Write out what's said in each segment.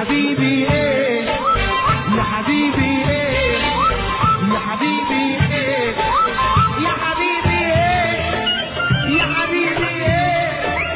حبيبي ايه يا حبيبي ايه يا حبيبي ايه يا حبيبي ايه يا حبيبي ايه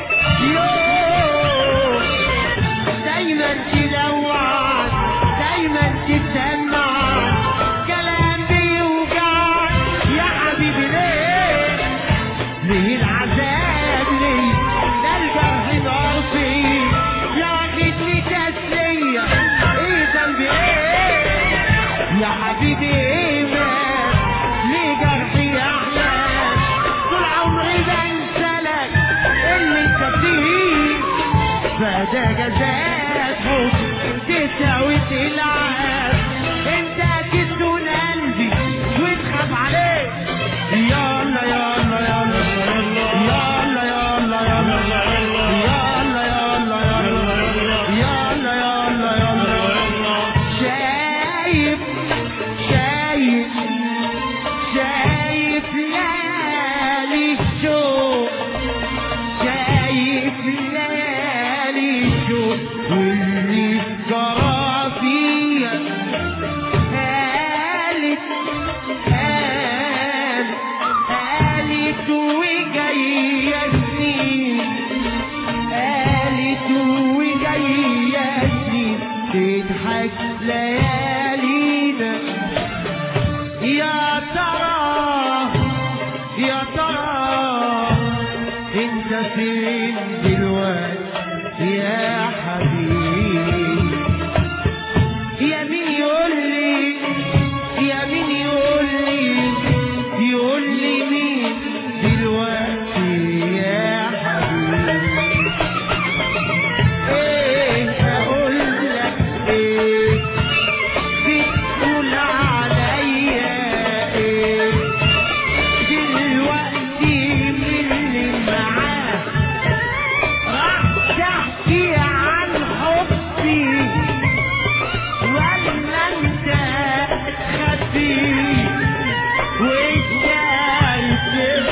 يوه دايما تدوع دايما تسمع كلام بيوجع يا حبيبي ليه ليه العذاب ليه ده الجرح نار فيه ياخدني تسلية ايه ذنبي ايه يا حبيبي ايه مات ليه جرحي احلام طول عمري بنسى لك اللي انت فيه فده جزاء حب تساوي تلعب انت تسون قلبي وتخاف عليه يلا يلا يلا يلا يلا يلا يلا يلا يلا يلا يلا يلا شايف شايف شايف ليالي الشوق شايف ليالي الشوق واللي جرى فيها قالت قالت قالت وجاية سنين قالت وجاية سنين تضحك ليالينا يا ترى يا ترى انت فين دلوقتي يا حبيبي يا مين يقول لي يا مين يقول لي يقول لي مين دلوقتي يا حبيبي ايه اقول لك ايه بتقول عليا ايه دلوقتي من اللي معاه راح تحكي عن حبي ولا انت خفي وشايف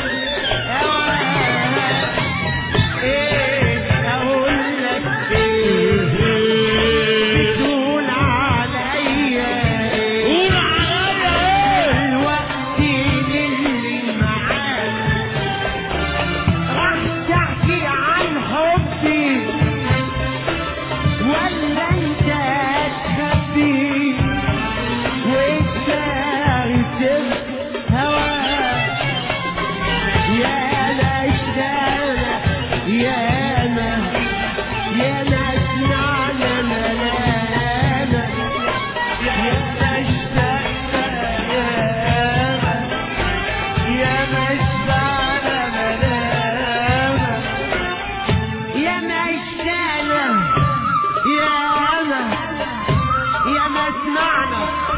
هواك ايه اقول لك ايه بتقول عليا ايه قول عليا الوقت اللي معاك راح تحكي عن حبي ولا انت تخبي وانت هواك يا نشتانا يا ما يا نسمعنا ملانا يا نشتانا يا ما يا نشتانا ملانا يا نشتانا يا ما يا ما سمعنا